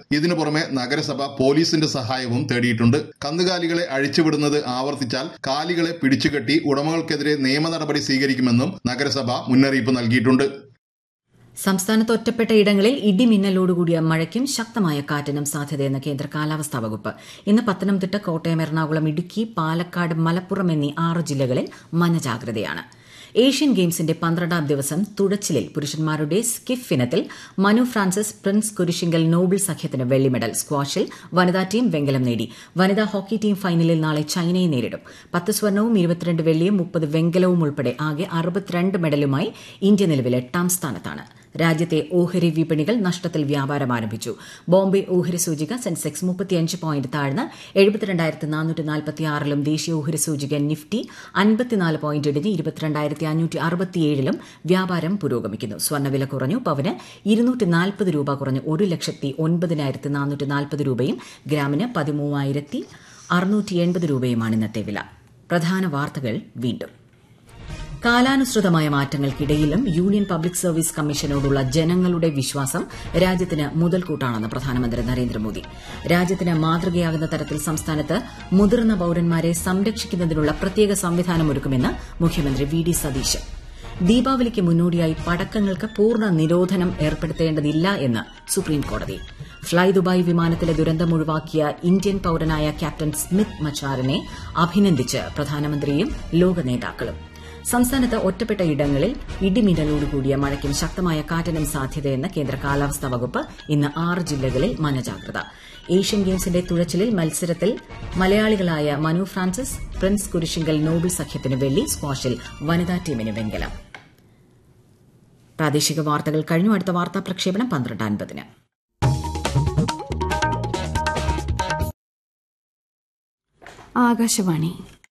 ഇതിനു പുറമെ നഗരസഭ പോലീസിന്റെ സഹായവും തേടിയിട്ടുണ്ട് കന്നുകാലികളെ അഴിച്ചുവിടുന്നത് ആവർത്തിച്ചാൽ കാലികളെ പിടിച്ചുകെട്ടി ഉടമകൾക്കെതിരെ നിയമ നടപടി സ്വീകരിക്കുമെന്നും നഗരസഭ മുന്നറിയിപ്പ് നൽകിയിട്ടുണ്ട് സംസ്ഥാനത്ത് ഒറ്റപ്പെട്ട ഇടങ്ങളിൽ ഇടിമിന്നലോടുകൂടിയ മഴയ്ക്കും ശക്തമായ കാറ്റിനും സാധ്യതയെന്ന് കേന്ദ്ര കാലാവസ്ഥാ വകുപ്പ് ഇന്ന് പത്തനംതിട്ട കോട്ടയം എറണാകുളം ഇടുക്കി പാലക്കാട് മലപ്പുറം എന്നീ ആറ് ജില്ലകളിൽ മഞ്ഞജാഗ്രതയാണ് ഏഷ്യൻ ഗെയിംസിന്റെ പന്ത്രണ്ടാം ദിവസം തുഴച്ചിലിൽ പുരുഷന്മാരുടെ സ്കിഫ് ഇനത്തിൽ മനു ഫ്രാൻസിസ് പ്രിൻസ് കുരിശിങ്കൽ നോബിൾ സഖ്യത്തിന് വെള്ളി മെഡൽ സ്ക്വാഷിൽ വനിതാ ടീം വെങ്കലം നേടി വനിതാ ഹോക്കി ടീം ഫൈനലിൽ നാളെ ചൈനയെ നേരിടും പത്ത് സ്വർണവും ഇരുപത്തിരണ്ട് വെള്ളിയും മുപ്പത് വെങ്കലവും ഉൾപ്പെടെ ആകെ അറുപത്തിരണ്ട് മെഡലുമായി ഇന്ത്യ നിലവിൽ എട്ടാം സ്ഥാനത്താണ് രാജ്യത്തെ ഓഹരി വിപണികൾ നഷ്ടത്തിൽ വ്യാപാരം ആരംഭിച്ചു ബോംബെ ഓഹരി സൂചിക സെൻസെക്സ് മുപ്പത്തിയഞ്ച് പോയിന്റ് താഴ്ന്ന് എഴുപത്തിരണ്ടായിരത്തി നാനൂറ്റി നാൽപ്പത്തിയാറിലും ദേശീയ ഓഹരി സൂചിക നിഫ്റ്റി അൻപത്തിനാല് പോയിന്റ് ഇടിഞ്ഞ് ഇരുപത്തിരണ്ടായിരത്തി അഞ്ഞൂറ്റി അറുപത്തിയേഴിലും വ്യാപാരം പുരോഗമിക്കുന്നു സ്വർണ്ണവില കുറഞ്ഞു പവന് ഇരുന്നൂറ്റി നാൽപ്പത് രൂപ കുറഞ്ഞ് ഒരു ലക്ഷത്തി ഒൻപതിനായിരത്തി നാനൂറ്റി നാൽപ്പത് രൂപയും ഗ്രാമിന് പതിമൂവായിരത്തി അറുന്നൂറ്റി എൺപത് രൂപയുമാണ് ഇന്നത്തെ വില പ്രധാന വാർത്തകൾ വീണ്ടും കാലാനുസൃതമായ മാറ്റങ്ങൾക്കിടയിലും യൂണിയൻ പബ്ലിക് സർവീസ് കമ്മീഷനോടുള്ള ജനങ്ങളുടെ വിശ്വാസം രാജ്യത്തിന് മുതൽക്കൂട്ടാണെന്ന് പ്രധാനമന്ത്രി നരേന്ദ്രമോദി രാജ്യത്തിന് മാതൃകയാകുന്ന തരത്തിൽ സംസ്ഥാനത്ത് മുതിർന്ന പൌരന്മാരെ സംരക്ഷിക്കുന്നതിനുള്ള പ്രത്യേക സംവിധാനമൊരുക്കുമെന്ന് മുഖ്യമന്ത്രി വി ഡി സതീശൻ ദീപാവലിക്ക് മുന്നോടിയായി പടക്കങ്ങൾക്ക് പൂർണ്ണ നിരോധനം ഏർപ്പെടുത്തേണ്ടതില്ല എന്ന് സുപ്രീംകോടതി ഫ്ളൈ ദുബായ് വിമാനത്തിലെ ദുരന്തം ഒഴിവാക്കിയ ഇന്ത്യൻ പൌരനായ ക്യാപ്റ്റൻ സ്മിത്ത് മച്ചാറിനെ അഭിനന്ദിച്ച് പ്രധാനമന്ത്രിയും ലോക നേതാക്കളും സംസ്ഥാനത്ത് ഒറ്റപ്പെട്ട ഇടങ്ങളിൽ ഇടിമിന്നലോടുകൂടിയ മഴയ്ക്കും ശക്തമായ കാറ്റിനും സാധ്യതയെന്ന് കേന്ദ്ര കാലാവസ്ഥാ വകുപ്പ് ഇന്ന് ആറ് ജില്ലകളിൽ മഞ്ഞജാഗ്രത ഏഷ്യൻ ഗെയിംസിന്റെ തുഴച്ചിലിൽ മത്സരത്തിൽ മലയാളികളായ മനു ഫ്രാൻസിസ് പ്രിൻസ് കുരിശിങ്കൽ നോബിൾ സഖ്യത്തിന് വെള്ളി സ്ക്വാഷിൽ വനിതാ ടീമിന് വെങ്കലം പ്രാദേശിക വാർത്തകൾ കഴിഞ്ഞു അടുത്ത വാർത്താ പ്രക്ഷേപണം പന്ത്രണ്ട് അൻപതിന് ആകാശവാണി